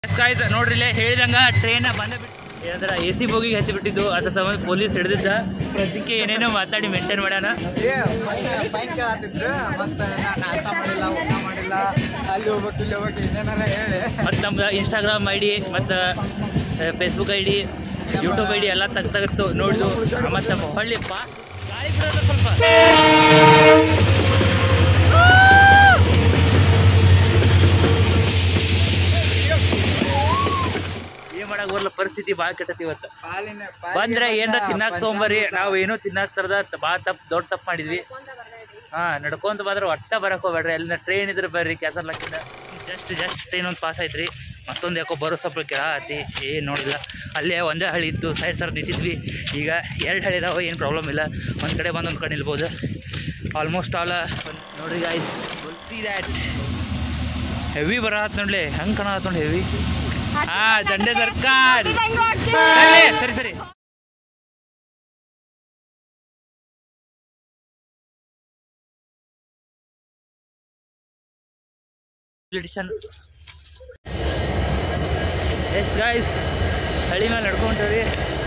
Guys ನೋಡ್ರಿ ಇಲ್ಲೇ ಹೇಳಿದಂಗ train ಬಂದ ಬಿಟ್ಟು ಏನಂದ್ರೆ ಎ ಸಿ ಬೋಗಿಗೆ ಹತ್ತಿ ಬಿಟ್ಟಿದ್ದು ಅದ್ರ ಸಂಬಂಧ ಪೊಲೀಸ್ ಹಿಡಿದಿದ್ದ ಪ್ರತಿಕೆ ಏನೇನೋ ಮಾತಾಡಿ ಮೇಂಟೈನ್ ಮಾಡ್ಯಾನ ಏ ಫೈನ್ ಕೇಳತ್ತಿದ್ರು ಮತ್ತೆ ನಾನು ನಾಷ್ಟ ಮಾಡಿಲ್ಲ ಊಟ ಮಾಡಿಲ್ಲ ಅಲ್ಲಿ ಹೋಗ್ಬೇಕು ಇಲ್ಲಿ ಹೋಗ್ಬೇಕು ಏನೇನಾರ ಹೇಳಿ ಮತ್ತು ನಮ್ದು ಇನ್ಸ್ಟಾಗ್ರಾಮ್ ಐ ಡಿ ಮತ್ತು Facebook I D YouTube I D ಎಲ್ಲ ತೆಗ್ ತೆಗೆದು ನೋಡಿದು ಮತ್ತು ಹೊಳ್ಳಿ ಬಾ ಗಾಳಿ ಬಿಡೋದು ಸ್ವಲ್ಪ ಏನ್ ಮಾಡಕ್ ಬರಲ್ಲ ಪರಿಸ್ಥಿತಿ ಭಾಳ ಕೆಟ್ಟತಿ ಇವತ್ತು ಪಾಲಿನ ಬಂದ್ರೆ ಏನ್ರ ತಿನ್ನಾಕ್ ತೊಗೊಂಬರ್ರಿ ನಾವು ಏನೋ ತಿನ್ನಾಕ್ ತರದ ಭಾಳ ತಪ್ಪು ದೊಡ್ಡ ತಪ್ಪು ಮಾಡಿದ್ವಿ ಹಾ ನಡ್ಕೊಂತ ಬಂದ್ರೆ ಒಟ್ಟ ಬರಕ್ ಹೋಗ್ಬೇಡ್ರಿ ಅಲ್ಲಿಂದ ಟ್ರೈನ್ ಇದ್ರೆ ಬರ್ರಿ ಕ್ಯಾಸರ್ಲಕ್ಕಿಂದ ಜಸ್ಟ್ ಜಸ್ಟ್ ಟ್ರೈನ್ ಒಂದು ಪಾಸ್ ಐತ್ರಿ ಮತ್ತೊಂದು ಯಾಕೋ ಬರೋ ಸ್ವಲ್ಪ ಕೆಳ ಆತಿ ಏನು ನೋಡಿಲ್ಲ ಅಲ್ಲೇ ಒಂದೇ ಹಳಿ ಇತ್ತು ಸೈಡ್ ಸರ್ ನಿಂತಿದ್ವಿ ಈಗ ಎರಡು ಹಳಿ ಇದಾವೆ ಏನು ಪ್ರಾಬ್ಲಮ್ ಇಲ್ಲ ಒಂದು ಕಡೆ ಬಂದು ಒಂದು ಕಡೆ ನಿಲ್ಬೋದು ಆಲ್ಮೋಸ್ಟ್ ಆಲ್ ನೋಡ್ರಿ ಗಾಯ್ಸ್ ಸಿ ದ್ಯಾಟ್ ಹೆವಿ ಬರತ್ ನೋಡ್ಲಿ ಹಂಗೆ ಕಾಣತ್ ನೋಡಿ ಹೆವಿ ಹಾ ದಂಡೆ ಸರ್ಕಾರ ಅಲ್ಲೇ, ಸರಿ ಸರಿ ಎಡಿಷನ್ ಎಸ್ ಗಾಯ್ಸ್ ಹಳಿ ಮೇಲೆ ನಡ್ಕೊಂತೀವಿ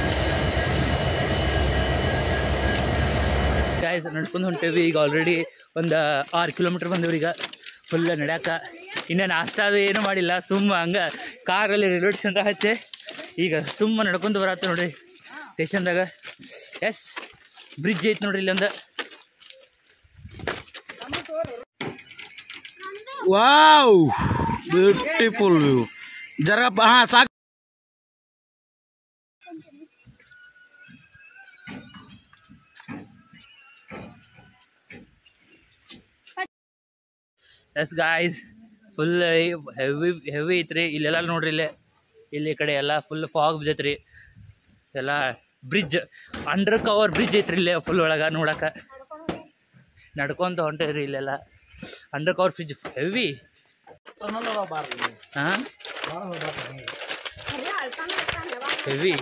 ಗಾಯ್ಸ್ ನಡ್ಕೊಂಡು ಹೊಂಟೇವಿ ಈಗ ಆಲ್ರೆಡಿ ಒಂದು ಆರು ಕಿಲೋಮೀಟ್ರ್ ಬಂದೇವ್ರಿ ಈಗ ಫುಲ್ ನಡ್ಯಾಕ ಇನ್ನೂ ನಾಷ್ಟ ಅದು ಏನೂ ಮಾಡಿಲ್ಲ ಸುಮ್ಮ ಹಂಗೆ ಕಾರಲ್ಲಿ ರೈಲ್ವೆ ಸ್ಟೇಷನ್ದಾಗ ಹಚ್ಚಿ ಈಗ ಸುಮ್ಮ ನಡ್ಕೊಂಡು ಬರತ್ತ ನೋಡ್ರಿ ಸ್ಟೇಷನ್ದಾಗ ಎಸ್ ಬ್ರಿಡ್ಜ್ ಐತೆ ನೋಡ್ರಿ ಇಲ್ಲೊಂದು ವಾವ್ ಬ್ಯೂಟಿಫುಲ್ ವ್ಯೂ ಜರ ಹಾ ಸಾಕು yes guys full heavy heavy ಐತ್ರಿ ಇಲ್ಲೆಲ್ಲ ನೋಡ್ರಿ ಇಲ್ಲೇ ಇಲ್ಲಿ ಈ ಕಡೆ ಎಲ್ಲ ಫುಲ್ ಫಾಗ್ ಬಿದ್ದೈತ್ರಿ ಎಲ್ಲ ಬ್ರಿಡ್ಜ್ ಅಂಡರ್ ಕವರ್ ಬ್ರಿಡ್ಜ್ ಐತ್ರಿ ಇಲ್ಲೇ ಫುಲ್ ಒಳಗೆ ನೋಡಕ್ಕೆ ನಡ್ಕೊಂತ ಹೊಂಟೇವ್ರಿ ಇಲ್ಲೆಲ್ಲ ಅಂಡರ್ ಕವರ್ ಫ್ರಿಜ್ ಹೆವಿ ಹಾಂ ಹೆವಿ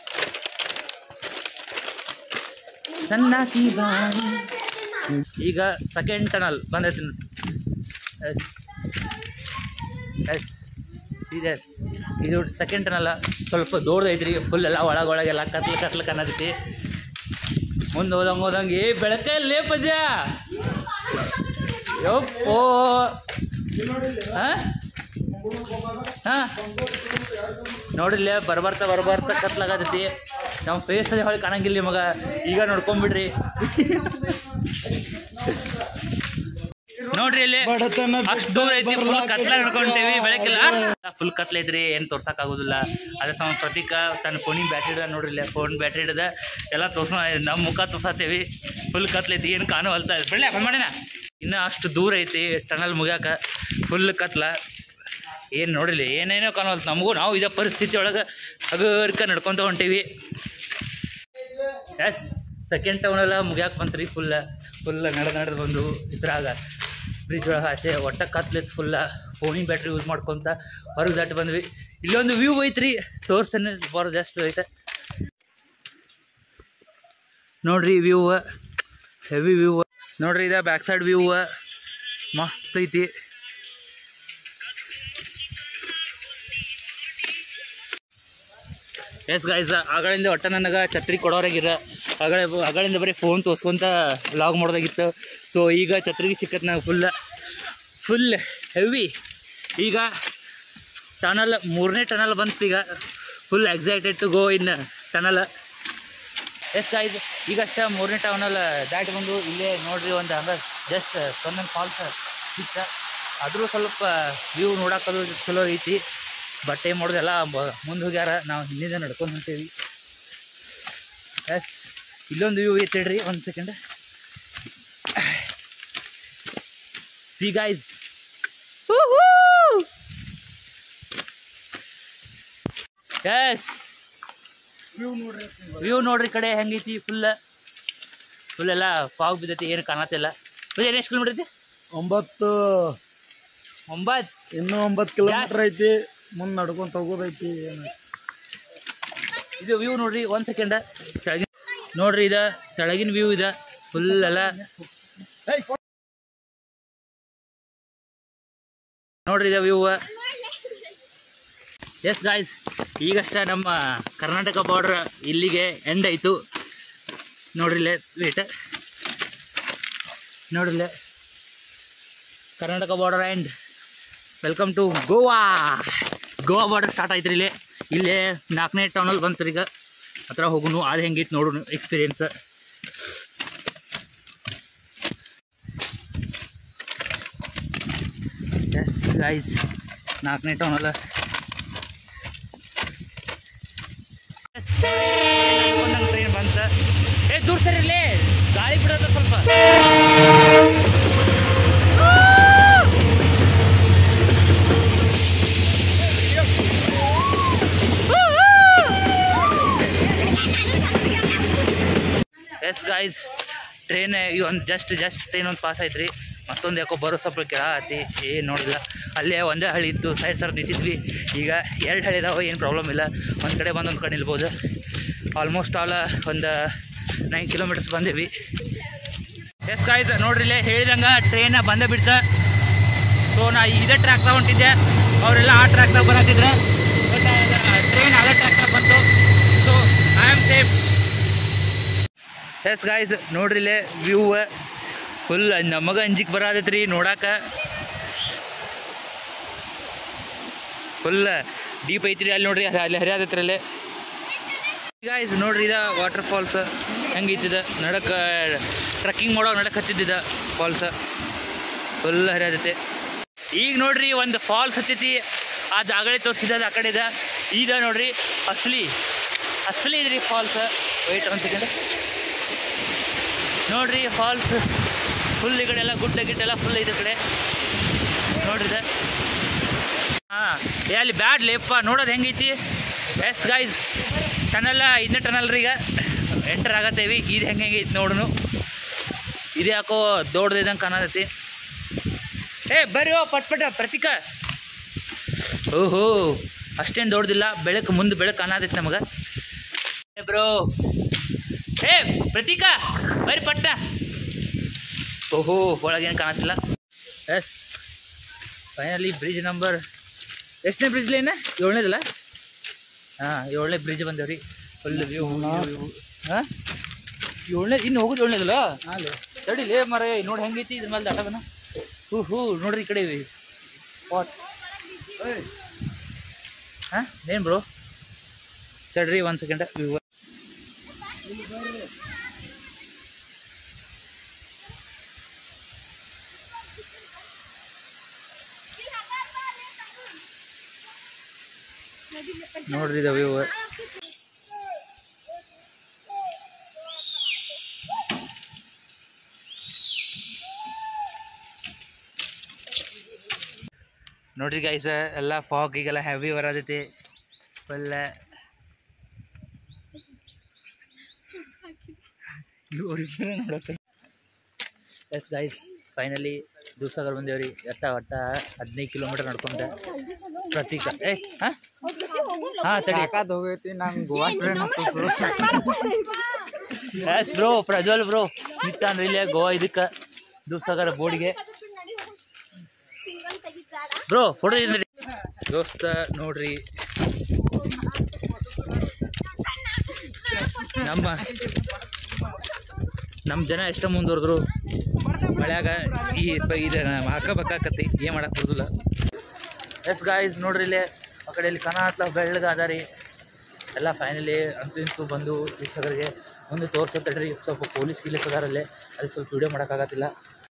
ಸಣ್ಣಕಿ ಬಾರಿ ಈಗ ಸೆಕೆಂಡ್ ಟನಲ್ ಬಂದೈತಿ ಎಸ್ ಎಸ್ ಇದೆ ಇದು ಸೆಕೆಂಡ್ ಟನಲ್ಲ ಸ್ವಲ್ಪ ದೊಡ್ಡದೈತ್ರಿ ಫುಲ್ ಎಲ್ಲ ಒಳಗೊಳಗೆಲ್ಲ ಕತ್ಲು ಕತ್ಲು ಕಾಣತೈತಿ ಮುಂದೆ ಹೋದಂಗೆ ಹೋದಂಗೆ ಏ ಬೆಳಕಲ್ಲೇ ಪಜ ಯಪ್ಪೋ ಹಾಂ ಹಾಂ ನೋಡಿಲ್ಲ ಬರ್ಬರ್ತಾ ಬರ್ಬರ್ತಾ ಕತ್ಲಾಗತೈತಿ ನಮ್ಮ ಫೇಸ್ ಅದೇ ಹೊಳಿ ಕಾಣಂಗಿಲ್ಲ ಮಗ ಈಗ ನೋಡ್ಕೊಂಬಿಡ್ರಿ ನೋಡ್ರಿ ಇಲ್ಲಿ ಬಡತನ ಅಷ್ಟು ದೂರ ಐತಿ ಫುಲ್ ಕತ್ಲ ಹಿಡ್ಕೊಂತೀವಿ ಬೆಳಕಿಲ್ಲ ಫುಲ್ ಕತ್ಲ ಐತ್ರಿ ಏನು ತೋರ್ಸಕ್ ಆಗೋದಿಲ್ಲ ಅದ್ರ ಸಮ ಪ್ರತೀಕ ತನ್ನ ಫೋನಿಗೆ ಬ್ಯಾಟ್ರಿ ಹಿಡ್ದ ನೋಡ್ರಿ ಇಲ್ಲ ಫೋನ್ ಬ್ಯಾಟ್ರಿ ಹಿಡ್ದ ಎಲ್ಲ ತೋರ್ಸ ನಮ್ಮ ಮುಖ ತೋರ್ಸತ್ತೇವಿ ಫುಲ್ ಕತ್ಲೈತಿ ಏನು ಕಾಣುವಲ್ತ ಬೆಳ್ಳೆ ಬಂದ್ ಮಾಡಿನ ಇನ್ನು ಅಷ್ಟು ದೂರ ಐತಿ ಟನಲ್ ಮುಗ್ಯಾಕ ಫುಲ್ ಕತ್ಲ ಏನು ನೋಡಿಲ್ಲ ಏನೇನೋ ಕಾಣುವಲ್ತು ನಮಗೂ ನಾವು ಇದೇ ಪರಿಸ್ಥಿತಿ ಒಳಗೆ ಹಗರ್ಕ ನಡ್ಕೊಂತ ಹೊಂಟೀವಿ ಎಸ್ ಸೆಕೆಂಡ್ ಟೌನ್ ಎಲ್ಲ ಮುಗ್ಯಾಕೆ ಬಂತ್ರಿ ಫುಲ್ಲ ಫುಲ್ ನಡೆದು ನಡೆದು ಬಂದು ಇದ್ರಾಗ ಬ್ರಿಡ್ಜ್ ಒಳಗೆ ಆಸೆ ಒಟ್ಟ ಕತ್ಲಿತ್ತು ಫುಲ್ಲ ಫೋನಿನ ಬ್ಯಾಟ್ರಿ ಯೂಸ್ ಮಾಡ್ಕೊತ ಹೊರಗೆ ದಾಟಿ ಬಂದ್ವಿ ಇಲ್ಲೊಂದು ವ್ಯೂ ಐತ್ರಿ ತೋರ್ಸನೆ ಬರೋದು ಎಷ್ಟು ಐತೆ ನೋಡ್ರಿ ವ್ಯೂ ಹೆವಿ ವ್ಯೂ ನೋಡ್ರಿ ಇದ ಬ್ಯಾಕ್ ಸೈಡ್ ವ್ಯೂ ಮಸ್ತ್ ಐತಿ ಎಸ್ ಗಾಯ್ಸ್ ಆಗಳಿಂದ ಒಟ್ಟ ನನಗೆ ಛತ್ರಿ ಕೊಡೋರಾಗಿರ ಆಗಳ ಆಗಳಿಂದ ಬರೀ ಫೋನ್ ತೋರ್ಸ್ಕೊಂತ ಲಾಗ್ ಮಾಡೋದಾಗಿತ್ತು ಸೊ ಈಗ ಛತ್ರಿಗೆ ಸಿಕ್ಕತ್ ನಂಗೆ ಫುಲ್ ಫುಲ್ ಹೆವಿ ಈಗ ಟನಲ್ ಮೂರನೇ ಟನಲ್ ಬಂತು ಈಗ full excited to go in tunnel yes guys ಈಗ ಅಷ್ಟೇ ಮೂರನೇ ಟೌನಲ್ ದಾಟಿ ಬಂದು ಇಲ್ಲೇ ನೋಡ್ರಿ ಒಂದು ಹಂಗೆ ಜಸ್ಟ್ ಸೊನ್ನ ಫಾಲ್ಸ್ ಸಿಕ್ಕ ಆದರೂ ಸ್ವಲ್ಪ ವ್ಯೂ ನೋಡಕ್ಕದು ಚಲೋ ಐತಿ ಬಟ್ ಏನು ಮಾಡೋದೆಲ್ಲ ಮುಂದೆ ಹೋಗ್ಯಾರ ನಾವು ಹಿಂದಿಂದ ನಡ್ಕೊಂಡು ಹೊಂಟೀವಿ ಎಸ್ ಇಲ್ಲೊಂದು ವ್ಯೂ ಐತೆ ಹೇಳ್ರಿ ಒಂದು second see guys yes view ನೋಡ್ರಿ ಈ ಕಡೆ ಹೆಂಗೈತಿ ಫುಲ್ ಫುಲ್ ಎಲ್ಲ ಫಾಗ್ ಬಿದ್ದೈತಿ ಏನು ಕಾಣತ್ತಿಲ್ಲ ಏನು ಎಷ್ಟು ಕಿಲೋಮೀಟರ್ ಐತಿ ಒಂಬತ್ತು ಒಂಬತ್ತು ಇನ್ನೂ ಒಂಬತ್ತು ಕಿಲೋಮೀಟರ್ ಐತಿ ಮುಂದೆ ನಡ್ಕೊಂತ ಹೋಗೋದೈತಿ ಏನು ಇದು ವ್ಯೂ ನೋಡ್ರಿ ಒಂದು ಸೆಕೆಂಡ ಕೆಳಗಿನ ನೋಡ್ರಿ ಇದು ಕೆಳಗಿನ ವ್ಯೂ ಇದೆ ಫುಲ್ ಎಲ್ಲ ನೋಡ್ರಿ ಇದು ವ್ಯೂ ಎಸ್ ಗಾಯ್ಸ್ ಈಗಷ್ಟೇ ನಮ್ಮ ಕರ್ನಾಟಕ ಬಾರ್ಡ್ರ್ ಇಲ್ಲಿಗೆ ಎಂಡ್ ಆಯಿತು ನೋಡ್ರಿಲ್ಲೇ ವೇಟ್ ನೋಡ್ರಿಲ್ಲೇ Karnataka border and welcome to Goa Goa border start ಆಯ್ತು ಇಲ್ಲಿ ಇಲ್ಲೇ ನಾಲ್ಕನೇ ಟೌನಲ್ಲಿ ಬಂತು ಈಗ ಹತ್ರ ಹೋಗುನು ಅದು ಹೆಂಗಿತ್ತು ನೋಡು ಎಕ್ಸ್ಪೀರಿಯನ್ಸ್ ಎಸ್ ಗೈಸ್ ನಾಲ್ಕನೇ ಟೌನಲ್ಲ ಟ್ರೈನ್ ಬಂತ ಏ ದೂರ ಸರಿ ಇಲ್ಲೇ ಗಾಳಿ ಬಿಡೋದು ಸ್ವಲ್ಪ ಎಸ್ ಗಾಯ್ಸ್ ಟ್ರೈನ್ ಈ ಒಂದು ಜಸ್ಟ್ ಜಸ್ಟ್ ಟ್ರೈನ್ ಒಂದು ಪಾಸ್ ಆಯ್ತು ರೀ ಮತ್ತೊಂದು ಯಾಕೋ ಬರೋ ಸ್ವಲ್ಪ ಕೆಳಗತ್ತಿ ಏನು ನೋಡಿಲ್ಲ ಅಲ್ಲೇ ಒಂದೇ ಹಳಿ ಇತ್ತು ಸೈಡ್ ಸರ್ ನಿಂತಿದ್ವಿ ಈಗ ಎರಡು ಹಳಿ ಇದಾವೆ ಏನು ಪ್ರಾಬ್ಲಮ್ ಇಲ್ಲ ಒಂದು ಕಡೆ ಬಂದು ಒಂದು ಕಡೆ ನಿಲ್ಬೋದು ಆಲ್ಮೋಸ್ಟ್ ಆಲ್ ಒಂದು ನೈನ್ ಕಿಲೋಮೀಟರ್ಸ್ ಬಂದೀವಿ ಎಸ್ ಗಾಯ್ಸ್ ನೋಡ್ರಿ ಇಲ್ಲೇ ಹೇಳಿದಂಗೆ ಟ್ರೈನ ಬಂದೇ ಬಿಡ್ತ ಸೊ ನಾ ಇದೇ ಟ್ರ್ಯಾಕ್ದಾಗ ಹೊಂಟಿದ್ದೆ ಅವರೆಲ್ಲ ಆ ಟ್ರ್ಯಾಕ್ದಾಗ ಬರತ್ತಿದ್ರು ಬಟ್ ಟ್ರೈನ್ ಅದೇ ಟ್ರ್ಯಾಕ್ದಾಗ ಬಂತು so I am safe yes guys ನೋಡ್ರಿ ಇಲ್ಲೇ ವ್ಯೂ ಫುಲ್ ನಮಗೆ ಅಂಜಿಕ್ ಬರತೈತ್ರಿ ನೋಡಾಕ ಫುಲ್ ಡೀಪ್ ಐತ್ರಿ ಅಲ್ಲಿ ನೋಡ್ರಿ ಅಲ್ಲಿ ಹರಿಯಾದತ್ರಿ ಅಲ್ಲಿ ಗಾಯ್ಸ್ ನೋಡ್ರಿ ಇದ ವಾಟರ್ ಫಾಲ್ಸ್ ಹೆಂಗೈತಿದ ನಡಕ ಟ್ರಕ್ಕಿಂಗ್ ಮಾಡೋ ನಡಕ್ ಹತ್ತಿದ್ದ ಫಾಲ್ಸ್ ಫುಲ್ ಹರಿಯಾದೈತೆ ಈಗ ನೋಡ್ರಿ ಒಂದು ಫಾಲ್ಸ್ ಹತ್ತೈತಿ ಅದು ಆಗಲೇ ತೋರಿಸಿದ ಆ ಕಡೆ ಇದೆ ಈಗ ನೋಡ್ರಿ ಅಸ್ಲಿ ಅಸ್ಲಿ ಇದ್ರಿ ಫಾಲ್ಸ್ ವೆಯ್ಟ್ ಒಂದು ಸೆಕೆಂಡ್ ನೋಡ್ರಿ ಫಾಲ್ಸ್ ಫುಲ್ ಈ ಕಡೆ ಎಲ್ಲ ಗುಡ್ಡ ಗಿಡ್ಡ ಎಲ್ಲ ಫುಲ್ ಐತೆ ಈ ಕಡೆ ನೋಡ್ರಿ ಇದು ಹಾಂ ಏ ಅಲ್ಲಿ ಬ್ಯಾಡ್ ಲೇಪ್ಪ ನೋಡೋದು ಹೆಂಗೈತಿ ಎಸ್ ಗೈಸ್ ಟನಲ್ ಇದನ್ನ ಟನಲ್ ರೀ ಈಗ ಎಂಟರ್ ಆಗತ್ತೇವಿ ಇದು ಹೆಂಗೆ ಹೆಂಗೈತಿ ನೋಡುನು ಇದು ಯಾಕೋ ದೊಡ್ಡದಿದ್ದಂಗೆ ಕಾಣತೈತಿ ಏ ಬರ್ರಿ ಓ ಪಟ್ ಪಟ ಪ್ರತೀಕ ಓಹೋ ಅಷ್ಟೇನು ದೊಡ್ಡದಿಲ್ಲ ಬೆಳಕು ಮುಂದೆ ಬೆಳಕು ಕಾಣತೈತಿ ನಮಗೆ ಏ ಬ್ರೋ ಏ ಪ್ರತೀಕ ಬರ್ರಿ ಪಟ್ಟ ಓಹೋ ಒಳಗೇನು ಕಾಣತ್ತಿಲ್ಲ ಎಸ್ ಫೈನಲಿ ಬ್ರಿಡ್ಜ್ ನಂಬರ್ ಎಷ್ಟನೇ ಬ್ರಿಡ್ಜ್ ಏನ ಏಳನೇದಲ್ಲ ಹಾಂ ಏಳನೇ ಬ್ರಿಡ್ಜ್ ಬಂದೇವ್ರಿ ಫುಲ್ ವ್ಯೂ ಹಾಂ ಏಳನೇ ಇನ್ನು ಹೋಗೋದು ಏಳನೇದಲ್ಲ ತಡಿಲೇ ಮರ ನೋಡಿ ಹೆಂಗೈತಿ ಇದ್ರ ಮೇಲೆ ದಾಟವನ ಹೂ ಹೂ ನೋಡ್ರಿ ಈ ಕಡೆ ಸ್ಪಾಟ್ ಹಾಂ ಏನು ಬ್ರೋ ತಡ್ರಿ ಒಂದು ಸೆಕೆಂಡ್ ವ್ಯೂ ನೋಡ್ರಿ ಇದು ವ್ಯೂ ನೋಡ್ರಿ ಗೈಸ್ ಎಲ್ಲ ಫಾಗ್ ಈಗೆಲ್ಲ ಹೆವಿ ಬರೋದೈತಿ ಫುಲ್ ನೋಡಕ್ಕೆ ಎಸ್ ಗೈಸ್ ಫೈನಲಿ ದೂಸಾಗರ್ ಬಂದೇವ್ರಿ ಎಷ್ಟ ಒಟ್ಟ ಹದಿನೈದು ಕಿಲೋಮೀಟರ್ ನಡ್ಕೊಂಡೆ ಪ್ರತೀಕ ಏ ಹಾಂ ಹಾಂ ತಡಿ ಸಾಕಾದ್ ಹೋಗೈತಿ ನಂಗೆ Goa train yes bro Prajwal bro ನಿತ್ತ ಅಂದ್ರೆ ಇಲ್ಲೇ ಗೋವಾ ಇದಕ್ಕೆ ದೂಸಾಗರ ಬೋರ್ಡ್ಗೆ ಬ್ರೋ ಫೋಟೋ ಇದ್ರಿ ದೋಸ್ತ ನೋಡ್ರಿ ನಮ್ಮ ನಮ್ಮ ಜನ ಎಷ್ಟೋ ಮುಂದುವರೆದ್ರು ಮಳ್ಯಾಗ ಈ ಪ- ಇದು ಹಾಕಬೇಕಾಕತಿ ಏನು ಮಾಡಕ್ಕೆ ಬರೋದಿಲ್ಲ ಎಸ್ ಗಾಯ್ಸ್ ನೋಡ್ರಿ ಇಲ್ಲೇ ಆ ಕಡೆ ಇಲ್ಲಿ ಕನಾತ್ಲ ಬೆಳ್ಳಗ ಅದ ರೀ ಎಲ್ಲ ಫೈನಲಿ ಅಂತೂ ಇಂತೂ ಬಂದು ವೀಕ್ಷಕರಿಗೆ ಮುಂದೆ ತೋರ್ಸತ್ತಡ್ರಿ ಸ್ವಲ್ಪ ಪೊಲೀಸ್ ಗಿಲೀಸ್ ಅದಾರಲ್ಲೇ ಅದಕ್ಕೆ ಸ್ವಲ್ಪ ವಿಡಿಯೋ ಮಾಡೋಕ್ಕಾಗತ್ತಿಲ್ಲ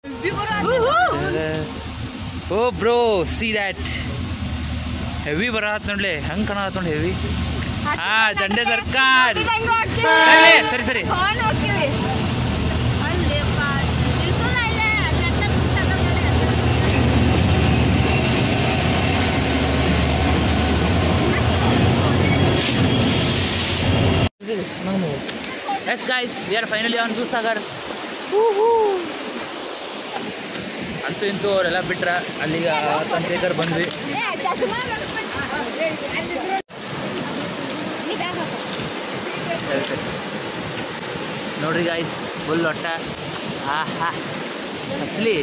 oh bro see that heavy ಬರತ್ ನೋಡ್ಲಿ ಹಂಗೆ ಕಾಣತ್ ನೋಡಿ ಹೆವಿ ಹಾ ದಂಡೆ ಸರ್ಕಾರ ಸರಿ ಸರಿ yes guys we are finally on Dudhsagar ಅಂತೂ ಇಂತೂ ಅವರೆಲ್ಲ ಬಿಟ್ರ ಅಲ್ಲಿಗೆ ತಂತ್ರಿಕರ್ ಬಂದ್ವಿ ಸರಿ ಸರಿ ನೋಡ್ರಿ ಗಾಯ್ಸ್ ಫುಲ್ ಒಟ್ಟ ಹಾ ಹಾ ಅಸಲಿ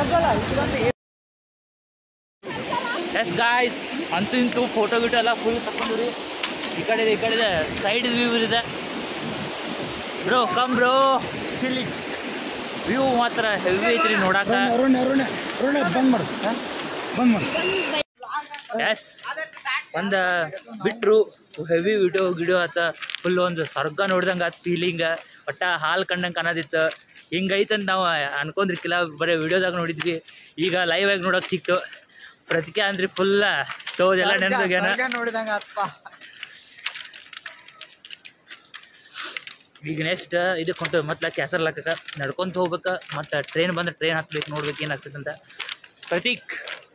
ಎಸ್ ಗಾಯ್ಸ್ ಅಂತೂ ಇಂತೂ ಫೋಟೋ ಗಿಟೋ ಎಲ್ಲ ಫುಲ್ ತಗೊಂಡ್ರಿ ಈ ಕಡೆ ಇದೆ, ಈ ಕಡೆ ಇದೆ ಸೈಡ್ ವ್ಯೂ ಇದೆ bro come bro chilly view ಮಾತ್ರ ಹೆವಿ ಐತ್ರಿ ನೋಡಾಕ ಅರುಣ್ ಅರುಣ್ ಅರುಣ್ ಬಂದ್ ಮಾಡು ಬಂದ್ ಮಾಡು ಎಸ್ ಒಂದು ಬಿಟ್ರು ಹೆವಿ ವಿಡಿಯೋ ಗಿಡಿಯೋ ಆತ ಫುಲ್ ಒಂದು ಸ್ವರ್ಗ ನೋಡ್ದಂಗೆ ಆತ ಫೀಲಿಂಗ್ ಒಟ್ಟ ಹಾಲು ಕಂಡಂಗೆ ಕಾಣದಿತ್ತು ಹಿಂಗೈತಂತ ನಾವು ಅನ್ಕೊಂಡ್ರಿಕ್ಕಿಲ್ಲ ಬರೀ ವಿಡಿಯೋದಾಗ ನೋಡಿದ್ವಿ ಈಗ ಲೈವ್ ಆಗಿ ನೋಡೋಕೆ ಸಿಕ್ತು ಪ್ರತಿಕೆ ಅಂದ್ರೆ ಫುಲ್ ತೋದೆಲ್ಲ ನೆನದಾಗ್ಯಾನ ಸ್ವರ್ಗ ನೋಡಿದಂಗ ಅಪ್ಪ ಈಗ ನೆಕ್ಸ್ಟ್ ಇದಕ್ಕೆ ಹೊಂಟು ಮತ್ತೆ ಕ್ಯಾಸರ್ ಲಾಕಕ್ಕೆ ನಡ್ಕೊಂತ ಹೋಗ್ಬೇಕು ಮತ್ತು ಟ್ರೈನ್ ಬಂದ್ರೆ ಟ್ರೈನ್ ಹತ್ಬೇಕು ನೋಡ್ಬೇಕು ಏನಾಗ್ತೈತೆ ಅಂತ Prateek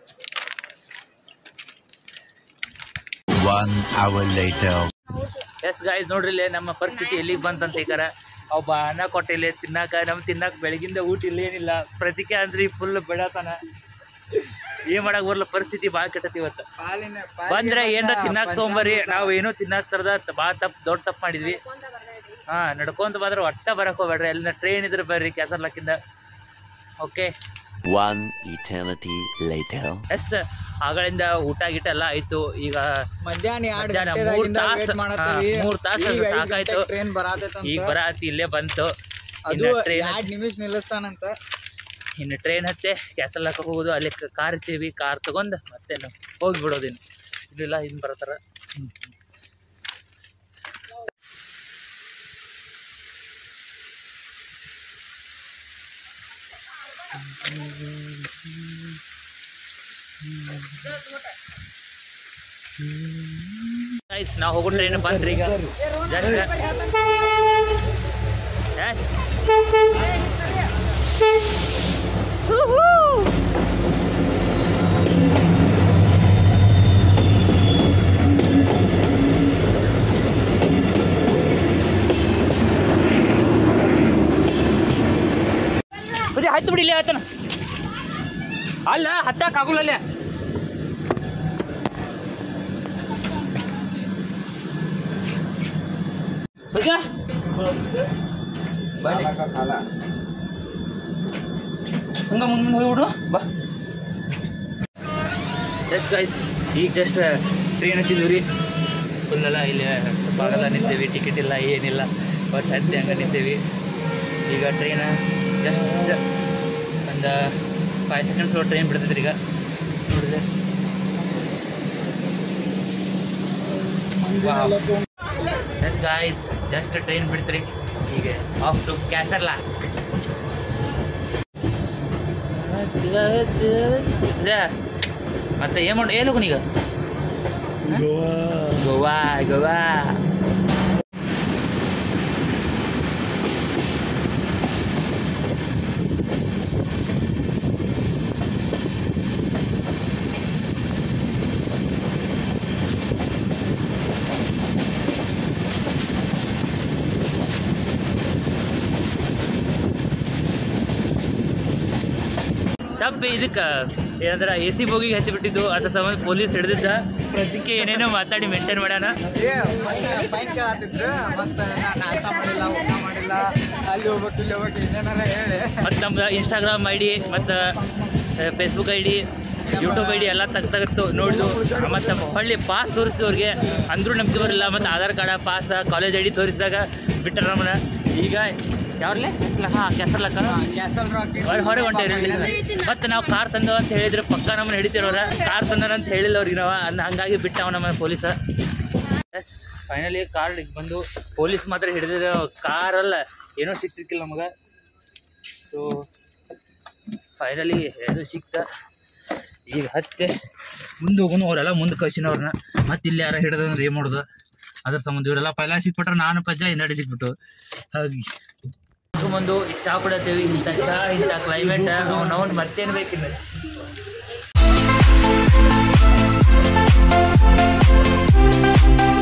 One hour later. Yes guys ನೋಡ್ರಿ ಇಲ್ಲೇ ನಮ್ಮ ಪರಿಸ್ಥಿತಿ ಎಲ್ಲಿಗೆ ಬಂತಂತ ಹೇಳ್ತಾರ ಅವ್ ಬಾನ ಕೊಟ್ಟಿಲ್ಲ ತಿನ್ನಾಕ ನಮ್ ತಿನ್ನಾಕ ಬೆಳಗಿಂದ ಊಟ ಇಲ್ಲ ಏನಿಲ್ಲ ಪ್ರತಿಕೆ ಅಂದ್ರಿ ಫುಲ್ ಬೆಳತಾನ ಏನ್ ಮಾಡಕ್ ಬರಲ್ಲ ಪರಿಸ್ಥಿತಿ ಭಾಳ ಕೆಟ್ಟತಿ ಇವತ್ತು ಪಾಲಿನ ಬಂದ್ರೆ ಏನಾರ ತಿನ್ನಾಕ ತೊಗೊಂಬರ್ರಿ ನಾವು ಏನೋ ತಿನ್ನಾಕ ತರದ ಭಾಳ ತಪ್ಪು ದೊಡ್ಡ ತಪ್ಪು ಮಾಡಿದ್ವಿ ಹಾ ನಡ್ಕೊಂತ ಬಂದ್ರೆ ಒಟ್ಟ ಬರಕ್ ಹೋಗ್ಬೇಡ್ರಿ ಅಲ್ಲಿಂದ ಟ್ರೈನ್ ಇದ್ರೆ ಬರ್ರಿ ಕ್ಯಾಸರ್ಲಾಕಿಂದ okay One eternity later. Yes ಆಗಳಿಂದ ಊಟ ಗೀಟ ಎಲ್ಲ ಆಯ್ತು ಈಗ ಮಧ್ಯಾಹ್ನ ಎರಡು ಮಧ್ಯಾಹ್ನ ಗಂಟೆದಾಗಿಂದ ಮೂರ್ ತಾಸ್, ವೇಟ್ ಮಾಡತ್ತೀವಿ ಹಾ, ಮೂರ್ ತಾಸ್ ಅದು ಸಾಕಾಯ್ತು. ಟ್ರೈನ್ ಬರಾತೈತಂತ ಈಗ ಬರತ್ತಿ ಇಲ್ಲೇ ಬಂತು ಅದು ಇನ್ನು ಟ್ರೈನ್ ಎರಡ್ ನಿಮಿಷ ನಿಲ್ಲಿಸ್ತಾನಂತ ಇನ್ನು ಟ್ರೈನ್ ಹತ್ತೆ ಕ್ಯಾಸಲ್ ಹಾಕಕ್ಕೆ ಹೋಗೋದು ಅಲ್ಲಿ ಕಾರ್ ಹಚ್ಚೀವಿ ಕಾರ್ ತಗೊಂಡು ಮತ್ತೆ ನಾವು ಹೋಗಿಬಿಡೋದಿನ್ನು ಇದಿಲ್ಲ ಇನ್ನು ಬರತ್ತಾರ ಗೈಸ್ ನಾವು ಹೋಗೋ ಟ್ರೈನ್ ಬಂದ್ರಿ ಈಗ ಜಸ್ಟ್ ಎಸ್ ಬುದ್ಧಿ ಹತ್ತು ಬಿಡಿ ಇಲ್ಲೇ ಆತನ ಅಲ್ಲ ಹತ್ತಕ್ಕೆ ಆಗುಲ್ಲ ಅಲ್ಲೇ ಬುದ್ಧ ಬನ್ನಿ ಹಂಗ ಮುಂದೆ ಮುಂದೆ ಹೋಗ್ಬಿಡು ಬಾ ಎಸ್ ಗೈಸ್ ಈಗ ಜಸ್ಟ್ ಟ್ರೈನ್ ಹತ್ತಿದ್ವಿ ರೀ ಫುಲ್ಲೆಲ್ಲ ಇಲ್ಲಿ ಬಾಗಲ್ಲ ನಿಂತೇವಿ ಟಿಕೆಟ್ ಇಲ್ಲ ಏನಿಲ್ಲ ಬಟ್ ಹತ್ತಿ ಹಂಗೆ ನಿಂತೇವಿ ಈಗ ಟ್ರೈನ್ ಜಸ್ಟ್ ಒಂದು ಫೈವ್ ಸೆಕೆಂಡ್ಸ್ ಟ್ರೈನ್ ಬಿಡ್ತೈತ್ರಿ ಈಗ ನೋಡಿದೆ ಎಸ್ ಗಾಯ್ಸ್ ಜಸ್ಟ್ ಟ್ರೈನ್ ಬಿಡ್ತ್ರಿ ಹೀಗೆ ಆಫ್ ಟು ಕ್ಯಾಸರ್ಲಾ ಮತ್ತೆ ಏನು ಮಾಡಿ ಏನು ಈಗ ಗೋವಾ ಗೋವಾ ಗೋವಾ ತಪ್ಪು ಇದಕ್ಕೆ ಏನಂದ್ರೆ ಎ ಸಿ ಬೋಗಿಗೆ ಹತ್ತಿ ಬಿಟ್ಟಿದ್ದು ಅದ್ರ ಸಂಬಂಧ ಪೊಲೀಸ್ ಹಿಡಿದಿದ್ದ ಪ್ರತಿಕೆ ಏನೇನೋ ಮಾತಾಡಿ ಮೇಂಟೈನ್ ಮಾಡ್ಯಾನ ಏ ಫೈನ್ ಕೇಳತ್ತಿದ್ರು ಮತ್ತೆ ನಾನು ನಾಷ್ಟ ಮಾಡಿಲ್ಲ ಊಟ ಮಾಡಿಲ್ಲ ಅಲ್ಲಿ ಹೋಗ್ಬೇಕು ಇಲ್ಲಿ ಹೋಗ್ಬೇಕು ಏನೇನಾರ ಹೇಳಿ ಮತ್ತು ನಮ್ದು ಇನ್ಸ್ಟಾಗ್ರಾಮ್ ಐ ಡಿ ಮತ್ತು Facebook I D YouTube I D ಎಲ್ಲ ತೆಗ್ ತೆಗೆದು ನೋಡಿದು ಮತ್ತು ಹೊಳ್ಳಿ ಪಾಸ್ ತೋರಿಸಿದವ್ರಿಗೆ ಅಂದ್ರೂ ನಂಬಿಕೆ ಬರಲಿಲ್ಲ ಮತ್ತು Aadhaar card pass college I D ತೋರಿಸಿದಾಗ ಬಿಟ್ಟರ ನಮ್ಮನ್ನ ಈಗ ಯಾವ್ರಲ್ಲೇ ಹಾಂ ಕೆಸರ್ಲಕ್ಕ ಕ್ಯಾಸಲ್ ರಾಕ್ ಹೊರ ಹೊರಗೆ ಹೊಂಟೇವ್ರಿ ಮತ್ತೆ ನಾವು ಕಾರ್ ತಂದವ ಅಂತ ಹೇಳಿದ್ರೆ ಪಕ್ಕ ನಮ್ಮನ್ನ ಹಿಡಿತಿರೋರ ಕಾರ್ ತಂದನ ಅಂತ ಹೇಳಿಲ್ಲ ಅವ್ರಿಗೆ ನಾವು ಅದ್ನ ಹಂಗಾಗಿ ಬಿಟ್ಟವ ನಮ್ಮ ಪೊಲೀಸ ಎಸ್ ಫೈನಲಿ ಕಾರ್ ಬಂದು ಪೊಲೀಸ್ ಮಾತ್ರ ಹಿಡಿದಿದ ಕಾರಲ್ಲ ಏನೋ ಸಿಕ್ತಿರ್ಕಿಲ್ಲ ನಮಗೆ ಸೊ ಫೈನಲಿ ಅದು ಸಿಕ್ತ ಈಗ ಹತ್ತೆ ಮುಂದೆ ಹೋಗೋನು ಅವರೆಲ್ಲ ಮುಂದೆ ಕಳ್ಸಿನ ಅವ್ರನ್ನ ಮತ್ತೆ ಇಲ್ಲಿ ಯಾರ ಹಿಡಿದ್ರೆ ಏನು ಮಾಡೋದು ಅದ್ರ ಸಂಬಂಧ ಇವರೆಲ್ಲ ಪೈಲ ಸಿಕ್ಬಿಟ್ರೆ ನಾನು ಪಜ್ಜ ಹಿಂದಡಿ ಸಿಕ್ಬಿಟ್ಟು ಹಾಗೆ ಬಂದು ಚಾ ಕುಡತ್ತೀವಿ ಇಂಥ ಚಾ ಇಂಥ ಕ್ಲೈಮೇಟ್ ಅವ್ನು ಮತ್ತೇನು ಬೇಕಿಲ್ಲ Thank